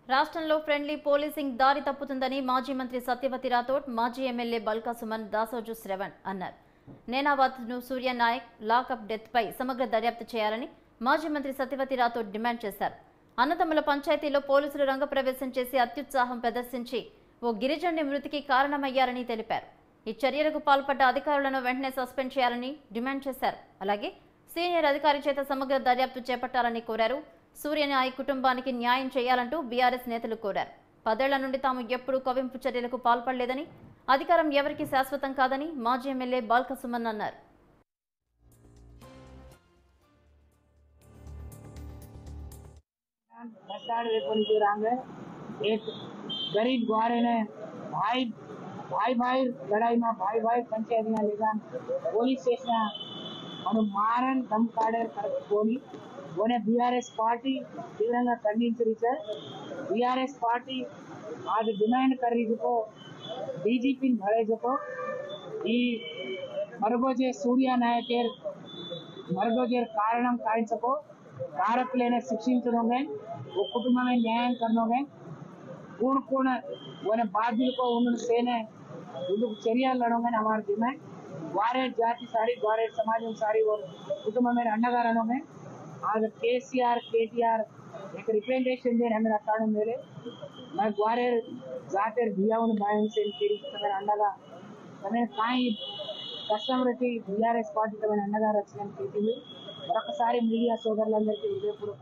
రాష్ట్రంలో friendly policing దారి తప్పుతుందని మాజీ మంత్రి సత్యవతి రాథోడ్ మాజీ ఎమ్మెల్యే బల్కా సుమన్ దాసోజు శ్రవణ్ అన్నారు నేనాబాద్ను సూర్య నాయక్ లాకప్ డెత్పై సమగ్ర దర్యాప్తు చేయాలని మాజీ మంత్రి సత్యవతి రాథోడ్ డిమాండ్ చేశారు అన్నదమ్ముల పంచాయతీలో పోలీసులు రంగప్రవేశం చేసి అత్యుత్సాహం ప్రదర్శించి ఓ గిరిజనుడి మృతికి కారణమయ్యారని తెలిపారు ఈ చర్యలకు పాల్పడ్డ అధికారులను వెంటనే సస్పెండ్ చేయాలని డిమాండ్ చేశారు అలాగే సీనియర్ అధికారి చేత సమగ్ర దర్యాప్తు చేపట్టాలని కోరారు సూర్యనాయ్ కుటుంబానికి న్యాయం చేయాలంటూ బీఆర్ఎస్ నేతలు కోరారు పదేళ్ల నుండి తాము ఎప్పుడూ కవింపు చర్యలకు పాల్పడలేదని అధికారం ఎవరికీ శాశ్వతం కాదని మాజీ ఎమ్మెల్యే బాల్క సుమన్ అన్నారు प्रसाद वेपन के रंग एक गरीब ग्वारे ने भाई भाई भाई लड़ाई में भाई भाई पंचायत में लेगा పోలీస్ స్టేషన్ మనం మారన్ దమ్ కాడర్ కలుపుకొని ఓనే బీఆర్ఎస్ పార్టీ తీవ్రంగా ఖండించారు సార్ బీఆర్ఎస్ పార్టీ आज डिमांड कर रही को डीजीपी भरे जो ఈ మరగోజే సూర్య నాయకేర్ మరగోజేర్ కారణం కాయించకో కారకులైన శిక్షించడమే ఓ కుటుంబమే న్యాయం కరణమే पूर्ण पूर्ण उन्हें बादल को उन्होंने सेने उनको चर्या लड़ोगे हमारे डिमांड वारे जाति सारी वारे समाज सारी और कुटुंब में अंडगा रणोगे आज केसीआर केटीआर एक रिप्रेजेंटेशन देने हमें अकाउंट मेरे मैं ग्वारे जाते भिया उन भाई से तेरी मेरा अंडगा हमें काई కష్టం బీఆర్ఎస్ పార్టీ అండగా రచన మరొకసారి మీడియా సోదరులందరికీ హృదయపూర్వక